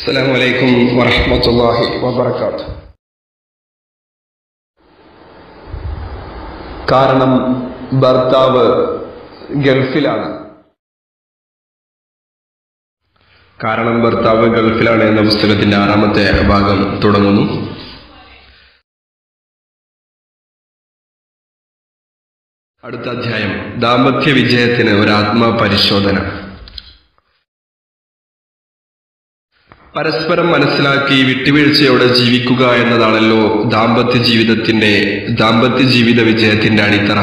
السلام عليكم ورحمة الله وبركاته കാരണം ഭർത്താവ് ഗൾഫിലാണ് കാരണം ഭർത്താവ് ഗൾഫിലാണ് എന്ന പുസ്തകത്തിന്റെ ആറാമത്തെ ഭാഗം തുടങ്ങുന്നു അടുത്ത അധ്യായം ദാമ്പത്യ വിജയത്തിന് ഒരു ആത്മപരിശോധന പരസ്പരം മനസ്സിലാക്കി വിട്ടുവീഴ്ചയോടെ ജീവിക്കുക എന്നതാണല്ലോ ദാമ്പത്യ ജീവിതത്തിന്റെ ദാമ്പത്യ ജീവിത വിജയത്തിന്റെ അടിത്തറ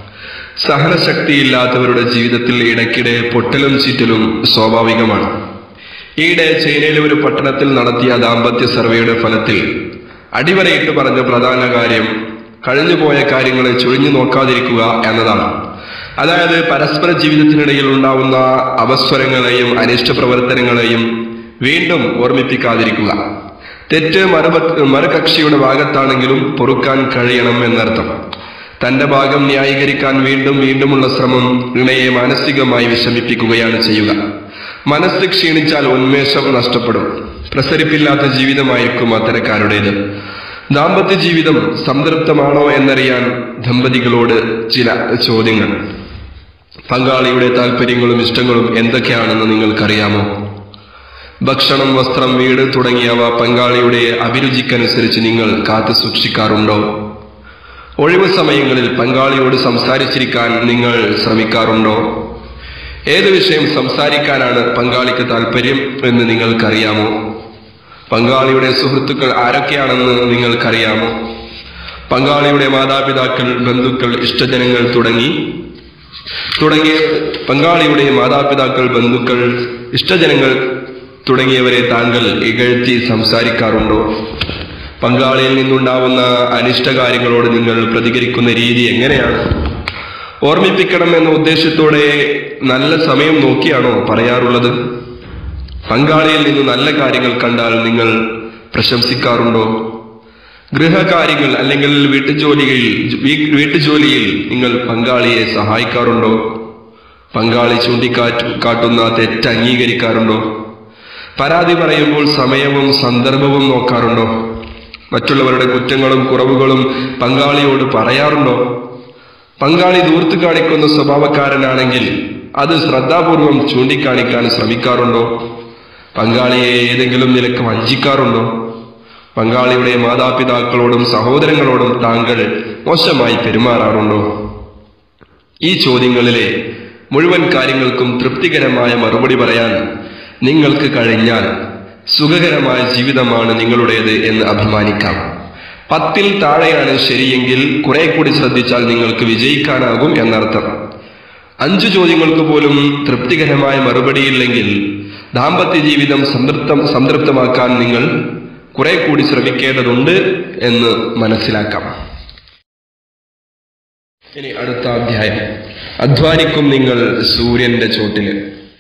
സഹനശക്തിയില്ലാത്തവരുടെ ജീവിതത്തിൽ ഇടയ്ക്കിടെ പൊട്ടലും ചീറ്റലും സ്വാഭാവികമാണ് ഈയിടെ ചൈനയിലെ ഒരു പട്ടണത്തിൽ നടത്തിയ ദാമ്പത്യ സർവേയുടെ ഫലത്തിൽ അടിവരയിട്ട് പറഞ്ഞ പ്രധാന കാര്യം കഴിഞ്ഞുപോയ കാര്യങ്ങളെ ചുഴിഞ്ഞു നോക്കാതിരിക്കുക എന്നതാണ് അതായത് പരസ്പര ജീവിതത്തിനിടയിൽ ഉണ്ടാവുന്ന അപസ്വരങ്ങളെയും അനിഷ്ട പ്രവർത്തനങ്ങളെയും വീണ്ടും ഓർമ്മിപ്പിക്കാതിരിക്കുക തെറ്റ് മറുപ മറുകക്ഷിയുടെ ഭാഗത്താണെങ്കിലും പൊറുക്കാൻ കഴിയണം എന്നർത്ഥം തന്റെ ഭാഗം ന്യായീകരിക്കാൻ വീണ്ടും വീണ്ടുമുള്ള ശ്രമം ഇണയെ മാനസികമായി വിഷമിപ്പിക്കുകയാണ് ചെയ്യുക മനസ്സ് ക്ഷീണിച്ചാൽ ഉന്മേഷം നഷ്ടപ്പെടും പ്രസരിപ്പില്ലാത്ത ജീവിതമായിരിക്കും അത്തരക്കാരുടേത് ദാമ്പത്യ ജീവിതം സംതൃപ്തമാണോ എന്നറിയാൻ ദമ്പതികളോട് ചില ചോദ്യങ്ങൾ പങ്കാളിയുടെ താല്പര്യങ്ങളും ഇഷ്ടങ്ങളും എന്തൊക്കെയാണെന്ന് നിങ്ങൾക്കറിയാമോ ഭക്ഷണം വസ്ത്രം വീട് തുടങ്ങിയവ പങ്കാളിയുടെ അഭിരുചിക്കനുസരിച്ച് നിങ്ങൾ കാത്തു സൂക്ഷിക്കാറുണ്ടോ ഒഴിവു സമയങ്ങളിൽ പങ്കാളിയോട് സംസാരിച്ചിരിക്കാൻ നിങ്ങൾ ശ്രമിക്കാറുണ്ടോ ഏത് വിഷയം സംസാരിക്കാനാണ് പങ്കാളിക്ക് താല്പര്യം എന്ന് നിങ്ങൾക്കറിയാമോ പങ്കാളിയുടെ സുഹൃത്തുക്കൾ ആരൊക്കെയാണെന്ന് നിങ്ങൾക്കറിയാമോ പങ്കാളിയുടെ മാതാപിതാക്കൾ ബന്ധുക്കൾ ഇഷ്ടജനങ്ങൾ തുടങ്ങി തുടങ്ങിയ പങ്കാളിയുടെ മാതാപിതാക്കൾ ബന്ധുക്കൾ ഇഷ്ടജനങ്ങൾ തുടങ്ങിയവരെ താങ്കൾ ഇകഴ്ത്തി സംസാരിക്കാറുണ്ടോ പങ്കാളിയിൽ നിന്നുണ്ടാവുന്ന അനിഷ്ടകാര്യങ്ങളോട് നിങ്ങൾ പ്രതികരിക്കുന്ന രീതി എങ്ങനെയാണ് ഓർമ്മിപ്പിക്കണം എന്ന ഉദ്ദേശത്തോടെ നല്ല സമയം നോക്കിയാണോ പറയാറുള്ളത് പങ്കാളിയിൽ നിന്ന് നല്ല കാര്യങ്ങൾ കണ്ടാൽ നിങ്ങൾ പ്രശംസിക്കാറുണ്ടോ ഗൃഹകാര്യങ്ങൾ അല്ലെങ്കിൽ വീട്ടുജോലികളിൽ വീ- വീട്ടുജോലിയിൽ നിങ്ങൾ പങ്കാളിയെ സഹായിക്കാറുണ്ടോ പങ്കാളി ചൂണ്ടിക്കാറ്റു കാട്ടുന്ന തെറ്റ് അംഗീകരിക്കാറുണ്ടോ പരാതി പറയുമ്പോൾ സമയവും സന്ദർഭവും നോക്കാറുണ്ടോ മറ്റുള്ളവരുടെ കുറ്റങ്ങളും കുറവുകളും പങ്കാളിയോട് പറയാറുണ്ടോ പങ്കാളി ദൂർത്ത് കാണിക്കുന്ന സ്വഭാവക്കാരനാണെങ്കിൽ അത് ശ്രദ്ധാപൂർവം ചൂണ്ടിക്കാണിക്കാൻ ശ്രമിക്കാറുണ്ടോ പങ്കാളിയെ ഏതെങ്കിലും നിലക്ക് വഞ്ചിക്കാറുണ്ടോ പങ്കാളിയുടെ മാതാപിതാക്കളോടും സഹോദരങ്ങളോടും താങ്കൾ മോശമായി പെരുമാറാറുണ്ടോ ഈ ചോദ്യങ്ങളിലെ മുഴുവൻ കാര്യങ്ങൾക്കും തൃപ്തികരമായ മറുപടി പറയാൻ നിങ്ങൾക്ക് കഴിഞ്ഞാൽ സുഖകരമായ ജീവിതമാണ് നിങ്ങളുടേത് എന്ന് അഭിമാനിക്കാം പത്തിൽ താഴെയാണ് ശരിയെങ്കിൽ കുറെ കൂടി ശ്രദ്ധിച്ചാൽ നിങ്ങൾക്ക് വിജയിക്കാനാകും എന്നർത്ഥം അഞ്ചു ചോദ്യങ്ങൾക്ക് പോലും തൃപ്തികരമായ മറുപടിയില്ലെങ്കിൽ ദാമ്പത്യ ജീവിതം സംതൃപ്തം സംതൃപ്തമാക്കാൻ നിങ്ങൾ കുറെ കൂടി ശ്രമിക്കേണ്ടതുണ്ട് എന്ന് മനസ്സിലാക്കാം ഇനി അടുത്ത അധ്യായം അധ്വാനിക്കും നിങ്ങൾ സൂര്യന്റെ ചോട്ടില്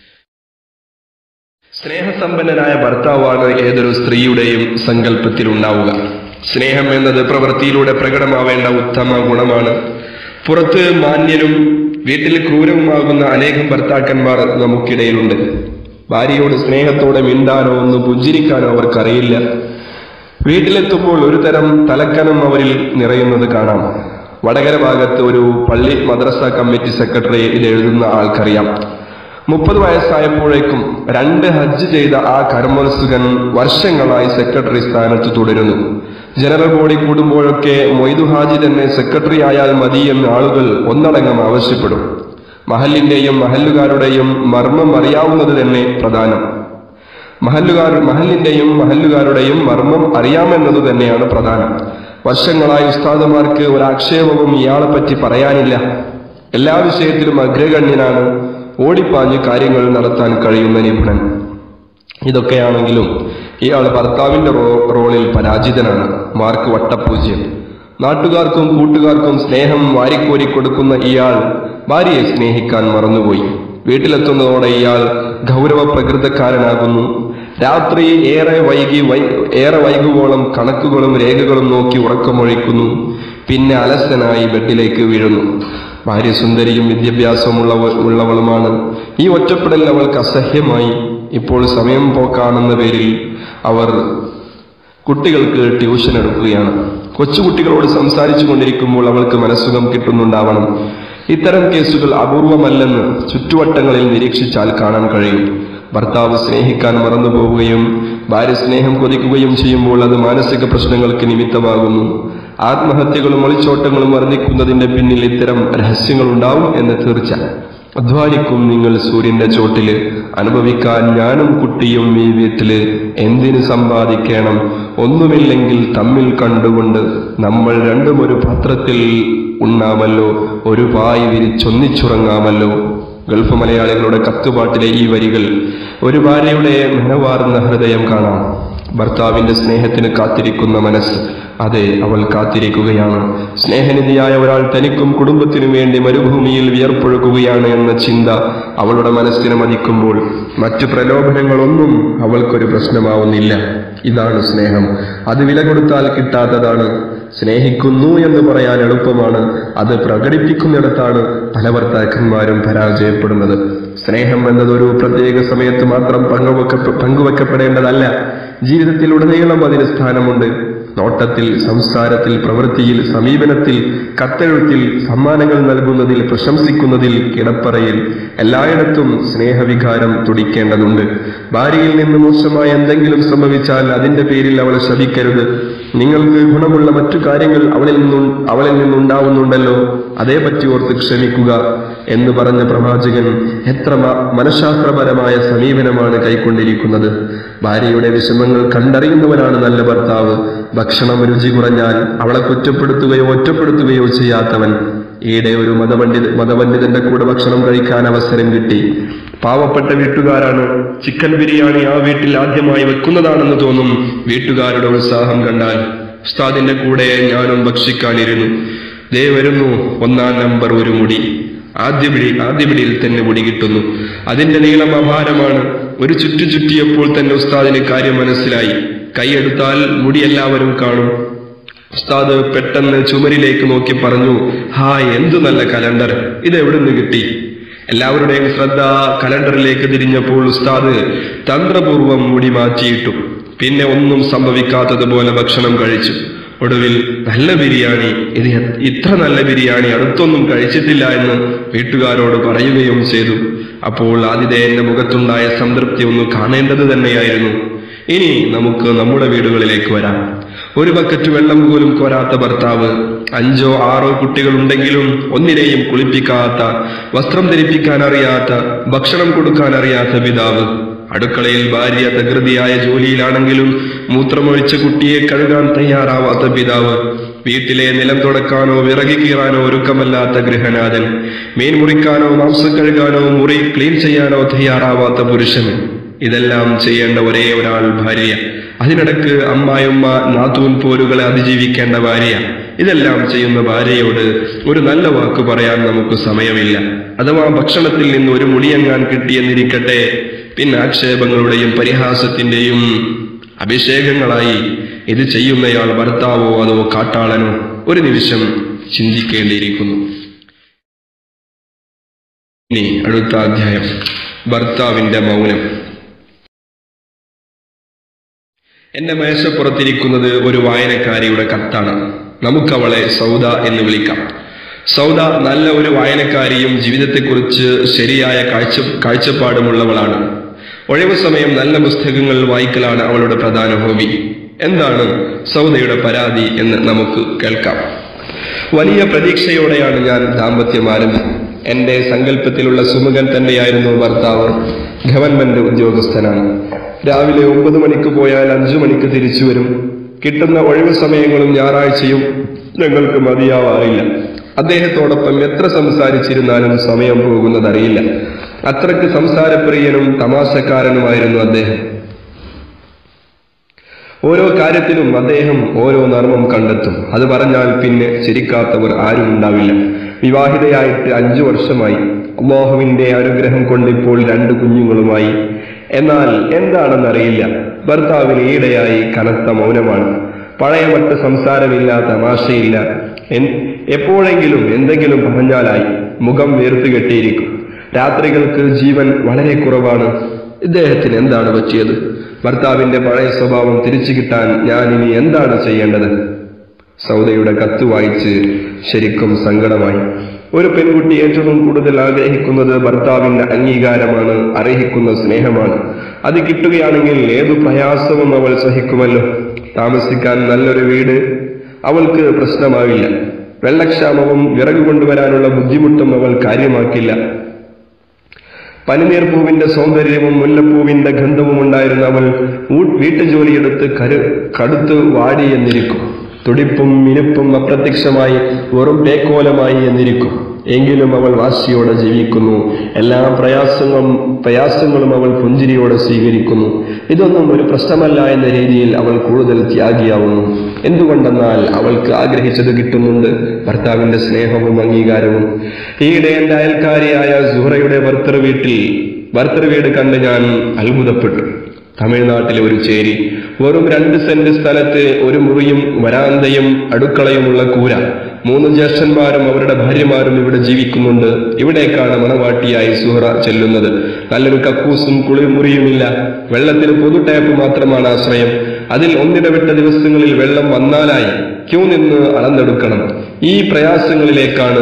സ്നേഹസമ്പന്നനായ ഭർത്താവാണ് ഏതൊരു സ്ത്രീയുടെയും സങ്കല്പത്തിൽ ഉണ്ടാവുക സ്നേഹം എന്നത് പ്രവൃത്തിയിലൂടെ പ്രകടമാവേണ്ട ഉത്തമ ഗുണമാണ് പുറത്ത് മാന്യനും വീട്ടിൽ ക്രൂരവുമാകുന്ന അനേകം ഭർത്താക്കന്മാർ നമുക്കിടയിലുണ്ട് ഭാര്യയോട് സ്നേഹത്തോടെ മിണ്ടാനോ ഒന്ന് പുഞ്ചിരിക്കാനോ അവർക്കറിയില്ല വീട്ടിലെത്തുമ്പോൾ ഒരു തരം തലക്കനം അവരിൽ നിറയുന്നത് കാണാം വടകര ഭാഗത്ത് ഒരു പള്ളി മദ്രസ കമ്മിറ്റി സെക്രട്ടറി ഇത് എഴുതുന്ന ആൾക്കറിയാം മുപ്പത് വയസ്സായപ്പോഴേക്കും രണ്ട് ഹജ്ജ് ചെയ്ത ആ കർമ്മോത്സുകൻ വർഷങ്ങളായി സെക്രട്ടറി സ്ഥാനത്ത് തുടരുന്നു ജനറൽ ബോഡി കൂടുമ്പോഴൊക്കെ മൊയ്തു ഹാജി തന്നെ സെക്രട്ടറി ആയാൽ മതി എന്ന് ആളുകൾ ഒന്നടങ്കം ആവശ്യപ്പെടും മഹലിന്റെയും മഹല്ലുകാരുടെയും മർമ്മം അറിയാവുന്നത് തന്നെ പ്രധാനം മഹല്ലുകാർ മഹലിന്റെയും മഹല്ലുകാരുടെയും മർമ്മം അറിയാമെന്നത് തന്നെയാണ് പ്രധാനം വർഷങ്ങളായി ഉസ്താദുമാർക്ക് ഒരാക്ഷേപവും ഇയാളെ പറ്റി പറയാനില്ല എല്ലാ വിഷയത്തിലും അഗ്രഗണ്യനാണ് ഓടിപ്പാഞ്ഞ് കാര്യങ്ങൾ നടത്താൻ കഴിയുന്ന നിപുണൻ ഇതൊക്കെയാണെങ്കിലും ഇയാൾ ഭർത്താവിന്റെ റോ- റോളിൽ പരാജിതനാണ് മാർക്ക് വട്ടപൂജ്യം നാട്ടുകാർക്കും കൂട്ടുകാർക്കും സ്നേഹം വാരിക്കോരി കൊടുക്കുന്ന ഇയാൾ ഭാര്യയെ സ്നേഹിക്കാൻ മറന്നുപോയി വീട്ടിലെത്തുന്നതോടെ ഇയാൾ ഗൗരവ പ്രകൃതക്കാരനാകുന്നു രാത്രി ഏറെ വൈകി വൈ ഏറെ വൈകുവോളം കണക്കുകളും രേഖകളും നോക്കി ഉറക്കമൊഴിക്കുന്നു പിന്നെ അലസനായി ബെഡിലേക്ക് വീഴുന്നു ഭാര്യ സുന്ദരിയും വിദ്യാഭ്യാസമുള്ളവ ഉള്ളവളുമാണ് ഈ ഒറ്റപ്പെടൽ അവൾക്ക് അസഹ്യമായി ഇപ്പോൾ സമയം പോക്കാണെന്ന പേരിൽ അവർ കുട്ടികൾക്ക് ട്യൂഷൻ എടുക്കുകയാണ് കൊച്ചുകുട്ടികളോട് സംസാരിച്ചു കൊണ്ടിരിക്കുമ്പോൾ അവൾക്ക് മനസ്സുഖം കിട്ടുന്നുണ്ടാവണം ഇത്തരം കേസുകൾ അപൂർവമല്ലെന്ന് ചുറ്റുവട്ടങ്ങളിൽ നിരീക്ഷിച്ചാൽ കാണാൻ കഴിയും ഭർത്താവ് സ്നേഹിക്കാൻ മറന്നുപോവുകയും ഭാര്യ സ്നേഹം കൊതിക്കുകയും ചെയ്യുമ്പോൾ അത് മാനസിക പ്രശ്നങ്ങൾക്ക് നിമിത്തമാകുന്നു ആത്മഹത്യകളും ഒളിച്ചോട്ടങ്ങളും വർദ്ധിക്കുന്നതിന്റെ പിന്നിൽ ഇത്തരം രഹസ്യങ്ങൾ ഉണ്ടാവും എന്ന് തീർച്ച അധ്വാനിക്കും നിങ്ങൾ സൂര്യന്റെ ചോട്ടില് അനുഭവിക്കാൻ ഞാനും കുട്ടിയും ഈ വീട്ടില് എന്തിനു സമ്പാദിക്കണം ഒന്നുമില്ലെങ്കിൽ തമ്മിൽ കണ്ടുകൊണ്ട് നമ്മൾ രണ്ടും ഒരു പാത്രത്തിൽ ഉണ്ണാമല്ലോ ഒരു പായ് വിരിച്ചൊന്നിച്ചുറങ്ങാമല്ലോ ഗൾഫ് മലയാളികളുടെ കത്തുപാട്ടിലെ ഈ വരികൾ ഒരു ഭാര്യയുടെ മനവാർന്ന ഹൃദയം കാണാം ഭർത്താവിന്റെ സ്നേഹത്തിന് കാത്തിരിക്കുന്ന മനസ്സ് അതെ അവൾ കാത്തിരിക്കുകയാണ് സ്നേഹനിധിയായ ഒരാൾ തനിക്കും കുടുംബത്തിനും വേണ്ടി മരുഭൂമിയിൽ വിയർപ്പൊഴുകുകയാണ് എന്ന ചിന്ത അവളുടെ മനസ്സിനെ മതിക്കുമ്പോൾ മറ്റു പ്രലോഭനങ്ങളൊന്നും അവൾക്കൊരു പ്രശ്നമാവുന്നില്ല ഇതാണ് സ്നേഹം അത് വില കൊടുത്താൽ കിട്ടാത്തതാണ് സ്നേഹിക്കുന്നു എന്ന് പറയാൻ എളുപ്പമാണ് അത് പ്രകടിപ്പിക്കുന്നിടത്താണ് പല ഭർത്താക്കന്മാരും പരാജയപ്പെടുന്നത് സ്നേഹം എന്നത് ഒരു പ്രത്യേക സമയത്ത് മാത്രം പങ്കുവെക്ക പങ്കുവെക്കപ്പെടേണ്ടതല്ല ജീവിതത്തിൽ ഉടനീളം അതിന് സ്ഥാനമുണ്ട് നോട്ടത്തിൽ സംസാരത്തിൽ പ്രവൃത്തിയിൽ സമീപനത്തിൽ കത്തെഴുത്തിൽ സമ്മാനങ്ങൾ നൽകുന്നതിൽ പ്രശംസിക്കുന്നതിൽ കിടപ്പറയിൽ എല്ലായിടത്തും സ്നേഹവികാരം തുടിക്കേണ്ടതുണ്ട് ഭാര്യയിൽ നിന്ന് മോശമായ എന്തെങ്കിലും സംഭവിച്ചാൽ അതിന്റെ പേരിൽ അവളെ ശപിക്കരുത് നിങ്ങൾക്ക് ഗുണമുള്ള മറ്റു കാര്യങ്ങൾ അവളിൽ നിന്നും അവളിൽ നിന്നുണ്ടാവുന്നുണ്ടല്ലോ അതേപറ്റി ഓർത്ത് ക്ഷമിക്കുക എന്ന് പറഞ്ഞ പ്രവാചകൻ എത്ര മ- മനഃശാസ്ത്രപരമായ സമീപനമാണ് കൈക്കൊണ്ടിരിക്കുന്നത് ഭാര്യയുടെ വിഷമങ്ങൾ കണ്ടറിയുന്നവനാണ് നല്ല ഭർത്താവ് ഭക്ഷണം രുചി കുറഞ്ഞാൽ അവളെ കുറ്റപ്പെടുത്തുകയോ ഒറ്റപ്പെടുത്തുകയോ ചെയ്യാത്തവൻ ഈയിടെ ഒരു മതപണ്ഡിത മതപണ്ഡിതന്റെ കൂടെ ഭക്ഷണം കഴിക്കാൻ അവസരം കിട്ടി പാവപ്പെട്ട വീട്ടുകാരാണ് ചിക്കൻ ബിരിയാണി ആ വീട്ടിൽ ആദ്യമായി വെക്കുന്നതാണെന്ന് തോന്നും വീട്ടുകാരുടെ ഉത്സാഹം കണ്ടാൽ ഉസ്താദിന്റെ കൂടെ ഞാനും ഭക്ഷിക്കാനിരുന്നു ദേ വരുന്നു ഒന്നാം നമ്പർ ഒരു മുടി ആദ്യ പിടി ആദ്യ പിടിയിൽ തന്നെ മുടി കിട്ടുന്നു അതിന്റെ നീളം അപാരമാണ് ഒരു ചുറ്റു ചുറ്റിയപ്പോൾ തന്നെ ഉസ്താദിന് കാര്യം മനസ്സിലായി കൈയെടുത്താൽ മുടി എല്ലാവരും കാണും ഉസ്താദ് പെട്ടെന്ന് ചുമരിലേക്ക് നോക്കി പറഞ്ഞു ഹായ് എന്തു നല്ല കലണ്ടർ ഇത് എവിടുന്ന് കിട്ടി എല്ലാവരുടെയും ശ്രദ്ധ കലണ്ടറിലേക്ക് തിരിഞ്ഞപ്പോൾ ഉസ്താദ് തന്ത്രപൂർവം മുടി മാറ്റിയിട്ടു പിന്നെ ഒന്നും സംഭവിക്കാത്തതുപോലെ ഭക്ഷണം കഴിച്ചു ഒടുവിൽ നല്ല ബിരിയാണി ഇത് എ- ഇത്ര നല്ല ബിരിയാണി അടുത്തൊന്നും കഴിച്ചിട്ടില്ല എന്ന് വീട്ടുകാരോട് പറയുകയും ചെയ്തു അപ്പോൾ ആതിഥേയന്റെ മുഖത്തുണ്ടായ സംതൃപ്തി ഒന്ന് കാണേണ്ടത് തന്നെയായിരുന്നു ഇനി നമുക്ക് നമ്മുടെ വീടുകളിലേക്ക് വരാം ഒരു ബക്കറ്റ് വെള്ളം പോലും കോരാത്ത ഭർത്താവ് അഞ്ചോ ആറോ കുട്ടികളുണ്ടെങ്കിലും ഒന്നിനെയും കുളിപ്പിക്കാത്ത വസ്ത്രം ധരിപ്പിക്കാൻ അറിയാത്ത ഭക്ഷണം കൊടുക്കാൻ അറിയാത്ത പിതാവ് അടുക്കളയിൽ ഭാര്യ തകൃതിയായ ജോലിയിലാണെങ്കിലും മൂത്രമൊഴിച്ച കുട്ടിയെ കഴുകാൻ തയ്യാറാവാത്ത പിതാവ് വീട്ടിലെ നിലം തുടക്കാനോ വിറകി കീറാനോ ഒരുക്കമല്ലാത്ത ഗൃഹനാഥൻ മീൻ മുറിക്കാനോ മാംസം കഴുകാനോ മുറി ക്ലീൻ ചെയ്യാനോ തയ്യാറാവാത്ത പുരുഷൻ ഇതെല്ലാം ചെയ്യേണ്ട ഒരേ ഒരാൾ ഭാര്യ അതിനിടക്ക് അമ്മായിമ്മ നാത്തൂൻ പോരുകളെ അതിജീവിക്കേണ്ട ഭാര്യ ഇതെല്ലാം ചെയ്യുന്ന ഭാര്യയോട് ഒരു നല്ല വാക്ക് പറയാൻ നമുക്ക് സമയമില്ല അഥവാ ഭക്ഷണത്തിൽ നിന്ന് ഒരു മുടിയങ്ങാൻ കിട്ടിയെന്നിരിക്കട്ടെ പിന്നെ ആക്ഷേപങ്ങളുടെയും പരിഹാസത്തിന്റെയും അഭിഷേകങ്ങളായി ഇത് ചെയ്യുന്നയാൾ ഭർത്താവോ അതോ കാട്ടാളനോ ഒരു നിമിഷം ചിന്തിക്കേണ്ടിയിരിക്കുന്നു ഇനി അടുത്ത അധ്യായം ഭർത്താവിന്റെ മൗനം എന്റെ മേശപ്പുറത്തിരിക്കുന്നത് ഒരു വായനക്കാരിയുടെ കത്താണ് നമുക്കവളെ സൗദ എന്ന് വിളിക്കാം സൗദ നല്ല ഒരു വായനക്കാരിയും ജീവിതത്തെക്കുറിച്ച് ശരിയായ കാഴ്ച കാഴ്ചപ്പാടുമുള്ളവളാണ് ഒഴിവു സമയം നല്ല പുസ്തകങ്ങൾ വായിക്കലാണ് അവളുടെ പ്രധാന ഹോബി എന്താണ് സൗദയുടെ പരാതി എന്ന് നമുക്ക് കേൾക്കാം വലിയ പ്രതീക്ഷയോടെയാണ് ഞാൻ ദാമ്പത്യം ആരംഭിച്ചത് എന്റെ സങ്കല്പത്തിലുള്ള സുമുഖൻ തന്നെയായിരുന്നു ഭർത്താവ് ഗവൺമെന്റ് ഉദ്യോഗസ്ഥനാണ് രാവിലെ ഒമ്പത് മണിക്ക് പോയാൽ അഞ്ചു മണിക്ക് തിരിച്ചു വരും കിട്ടുന്ന ഒഴിവു സമയങ്ങളും ഞായറാഴ്ചയും ഞങ്ങൾക്ക് മതിയാവാറില്ല അദ്ദേഹത്തോടൊപ്പം എത്ര സംസാരിച്ചിരുന്നാലും സമയം പോകുന്നതറിയില്ല അത്രയ്ക്ക് സംസാരപ്രിയനും തമാശക്കാരനുമായിരുന്നു അദ്ദേഹം ഓരോ കാര്യത്തിലും അദ്ദേഹം ഓരോ നർമ്മം കണ്ടെത്തും അത് പറഞ്ഞാൽ പിന്നെ ചിരിക്കാത്തവർ ആരും ഉണ്ടാവില്ല വിവാഹിതയായിട്ട് അഞ്ചു വർഷമായി അള്ളാഹുവിന്റെ അനുഗ്രഹം കൊണ്ടിപ്പോൾ രണ്ട് കുഞ്ഞുങ്ങളുമായി എന്നാൽ എന്താണെന്നറിയില്ല ഭർത്താവിന് ഈയിടെയായി കനത്ത മൗനമാണ് പഴയ മറ്റ് സംസാരമില്ല തമാശയില്ല എൻ- എപ്പോഴെങ്കിലും എന്തെങ്കിലും പറഞ്ഞാലായി മുഖം വീർത്ത് കെട്ടിയിരിക്കും രാത്രികൾക്ക് ജീവൻ വളരെ കുറവാണ് ഇദ്ദേഹത്തിന് എന്താണ് പറ്റിയത് ഭർത്താവിന്റെ പഴയ സ്വഭാവം തിരിച്ചു കിട്ടാൻ ഞാൻ ഇനി എന്താണ് ചെയ്യേണ്ടത് സൗദയുടെ കത്ത് വായിച്ച് ശരിക്കും സങ്കടമായി ഒരു പെൺകുട്ടി ഏറ്റവും കൂടുതൽ ആഗ്രഹിക്കുന്നത് ഭർത്താവിന്റെ അംഗീകാരമാണ് അർഹിക്കുന്ന സ്നേഹമാണ് അത് കിട്ടുകയാണെങ്കിൽ ഏതു പ്രയാസവും അവൾ സഹിക്കുമല്ലോ താമസിക്കാൻ നല്ലൊരു വീട് അവൾക്ക് പ്രശ്നമാവില്ല വെള്ളക്ഷാമവും വിറക് കൊണ്ടുവരാനുള്ള ബുദ്ധിമുട്ടും അവൾ കാര്യമാക്കില്ല പനിനീർ പൂവിന്റെ സൗന്ദര്യവും മുല്ലപ്പൂവിന്റെ ഗന്ധവും ഉണ്ടായിരുന്ന അവൾ ഊ- വീട്ടുജോലിയെടുത്ത് കരു കടുത്ത് വാടി എന്നിരിക്കും തുടിപ്പും മിനുപ്പും അപ്രത്യക്ഷമായി വെറും പേക്കോലമായി എന്നിരിക്കും എങ്കിലും അവൾ വാശിയോടെ ജീവിക്കുന്നു എല്ലാ പ്രയാസങ്ങളും പ്രയാസങ്ങളും അവൾ പുഞ്ചിരിയോടെ സ്വീകരിക്കുന്നു ഇതൊന്നും ഒരു പ്രശ്നമല്ല എന്ന രീതിയിൽ അവൾ കൂടുതൽ ത്യാഗിയാവുന്നു എന്തുകൊണ്ടെന്നാൽ അവൾക്ക് ആഗ്രഹിച്ചത് കിട്ടുന്നുണ്ട് ഭർത്താവിന്റെ സ്നേഹവും അംഗീകാരവും ഈയിടെ എന്റെ അയൽക്കാരിയായ സുഹറയുടെ ഭർത്തൃ വീട്ടിൽ ഭർത്തൃ വീട് കണ്ട് ഞാൻ അത്ഭുതപ്പെട്ടു തമിഴ്നാട്ടിലെ ഒരു ചേരി വെറും രണ്ട് സെന്റ് സ്ഥലത്ത് ഒരു മുറിയും വരാന്തയും അടുക്കളയുമുള്ള കൂര മൂന്ന് ജ്യേഷ്ഠന്മാരും അവരുടെ ഭാര്യമാരും ഇവിടെ ജീവിക്കുന്നുണ്ട് ഇവിടേക്കാണ് മണവാട്ടിയായി സുഹറ ചെല്ലുന്നത് നല്ലൊരു കക്കൂസും കുളിമുറിയുമില്ല വെള്ളത്തിന് പൊതു ടാപ്പ് മാത്രമാണ് ആശ്രയം അതിൽ ഒന്നിടവിട്ട ദിവസങ്ങളിൽ വെള്ളം വന്നാലായി ക്യൂ നിന്ന് അളന്നെടുക്കണം ഈ പ്രയാസങ്ങളിലേക്കാണ്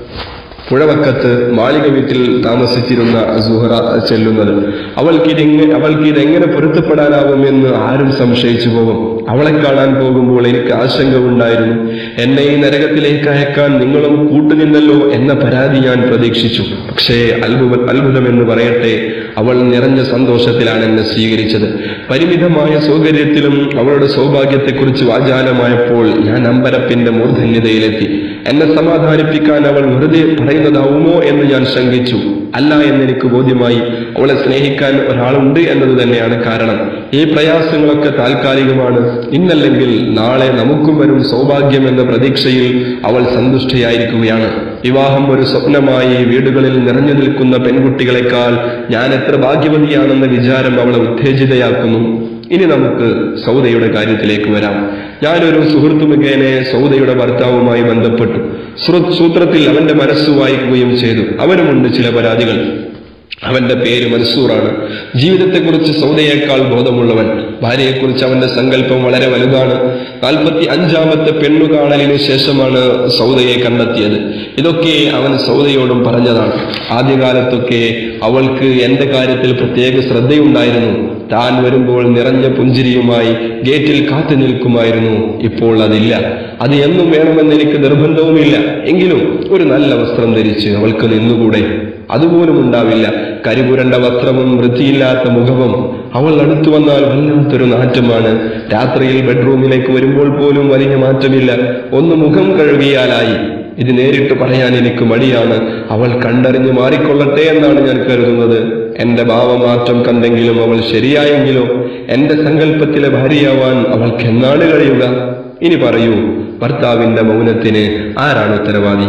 പുഴവക്കത്ത് മാളിക വീട്ടിൽ താമസിച്ചിരുന്ന സുഹറ ചെല്ലുന്നത് അവൾക്ക് ഇതെങ്ങനെ അവൾക്ക് ഇതെങ്ങനെ പൊരുത്തപ്പെടാനാവുമെന്ന് ആരും സംശയിച്ചു പോകും അവളെ കാണാൻ പോകുമ്പോൾ എനിക്ക് ആശങ്ക ഉണ്ടായിരുന്നു എന്നെ ഈ നരകത്തിലേക്ക് അയക്കാൻ നിങ്ങളും കൂട്ടുനിന്നല്ലോ എന്ന പരാതി ഞാൻ പ്രതീക്ഷിച്ചു പക്ഷേ അത്ഭുത അത്ഭുതമെന്ന് പറയട്ടെ അവൾ നിറഞ്ഞ സന്തോഷത്തിലാണ് എന്നെ സ്വീകരിച്ചത് പരിമിതമായ സൗകര്യത്തിലും അവളുടെ സൗഭാഗ്യത്തെക്കുറിച്ച് വാചാലമായപ്പോൾ ഞാൻ അമ്പരപ്പിന്റെ മൂർധന്യതയിലെത്തി എന്നെ സമാധാനിപ്പിക്കാൻ അവൾ വെറുതെ പറയുന്നതാവുമോ എന്ന് ഞാൻ ശങ്കിച്ചു അല്ല എന്നെനിക്ക് ബോധ്യമായി അവളെ സ്നേഹിക്കാൻ ഒരാളുണ്ട് എന്നത് തന്നെയാണ് കാരണം ഈ പ്രയാസങ്ങളൊക്കെ താൽക്കാലികമാണ് ഇന്നല്ലെങ്കിൽ നാളെ നമുക്കും വരും സൗഭാഗ്യം എന്ന പ്രതീക്ഷയിൽ അവൾ സന്തുഷ്ടയായിരിക്കുകയാണ് വിവാഹം ഒരു സ്വപ്നമായി വീടുകളിൽ നിറഞ്ഞു നിൽക്കുന്ന പെൺകുട്ടികളെക്കാൾ ഞാൻ എത്ര ഭാഗ്യവതിയാണെന്ന വിചാരം അവളെ ഉത്തേജിതയാക്കുന്നു ഇനി നമുക്ക് സൗദയുടെ കാര്യത്തിലേക്ക് വരാം ഞാനൊരു സുഹൃത്തു മുഖേനെ സൗദയുടെ ഭർത്താവുമായി ബന്ധപ്പെട്ടു ശ്രു- സൂത്രത്തിൽ അവന്റെ മനസ്സ് വായിക്കുകയും ചെയ്തു അവനുമുണ്ട് ചില പരാതികൾ അവന്റെ പേര് മൻസൂറാണ് ജീവിതത്തെക്കുറിച്ച് സൗദയേക്കാൾ ബോധമുള്ളവൻ ഭാര്യയെക്കുറിച്ച് അവന്റെ സങ്കല്പം വളരെ വലുതാണ് നാൽപ്പത്തി അഞ്ചാമത്തെ പെണ്ണു കാണലിന് ശേഷമാണ് സൗദയെ കണ്ടെത്തിയത് ഇതൊക്കെ അവൻ സൗദയോടും പറഞ്ഞതാണ് ആദ്യകാലത്തൊക്കെ അവൾക്ക് എന്റെ കാര്യത്തിൽ പ്രത്യേക ശ്രദ്ധയുണ്ടായിരുന്നു താൻ വരുമ്പോൾ നിറഞ്ഞ പുഞ്ചിരിയുമായി ഗേറ്റിൽ കാത്തു നിൽക്കുമായിരുന്നു ഇപ്പോൾ അതില്ല അത് എന്നും വേണമെന്ന് എനിക്ക് നിർബന്ധവുമില്ല എങ്കിലും ഒരു നല്ല വസ്ത്രം ധരിച്ച് അവൾക്ക് നിന്നുകൂടെ അതുപോലും ഉണ്ടാവില്ല കരിപുരണ്ട വസ്ത്രവും വൃത്തിയില്ലാത്ത മുഖവും അവൾ അടുത്തു വന്നാൽ വല്ലാത്തൊരു നാറ്റമാണ് രാത്രിയിൽ ബെഡ്റൂമിലേക്ക് വരുമ്പോൾ പോലും വലിയ മാറ്റമില്ല ഒന്ന് മുഖം കഴുകിയാലായി ഇത് നേരിട്ട് പറയാൻ എനിക്ക് മടിയാണ് അവൾ കണ്ടറിഞ്ഞ് മാറിക്കൊള്ളട്ടെ എന്നാണ് ഞാൻ കരുതുന്നത് എന്റെ ഭാവമാറ്റം കണ്ടെങ്കിലും അവൾ ശരിയായെങ്കിലോ എന്റെ സങ്കല്പത്തിലെ ഭാര്യയാവാൻ അവൾക്ക് എന്നാണ് കഴിയുക ഇനി പറയൂ ഭർത്താവിന്റെ മൗനത്തിന് ആരാണ് ഉത്തരവാദി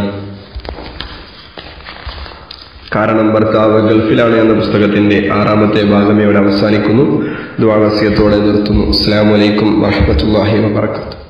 കാരണം ഭർത്താവ് ഗൾഫിലാണ് എന്ന പുസ്തകത്തിന്റെ ആറാമത്തെ ഭാഗം ഇവിടെ അവസാനിക്കുന്നു ദ്വാവസ്യത്തോടെ നിർത്തുന്നു അസ്സാം വലൈക്കും വാഹമത്തല്ലാഹി വാബർക്കാത്തു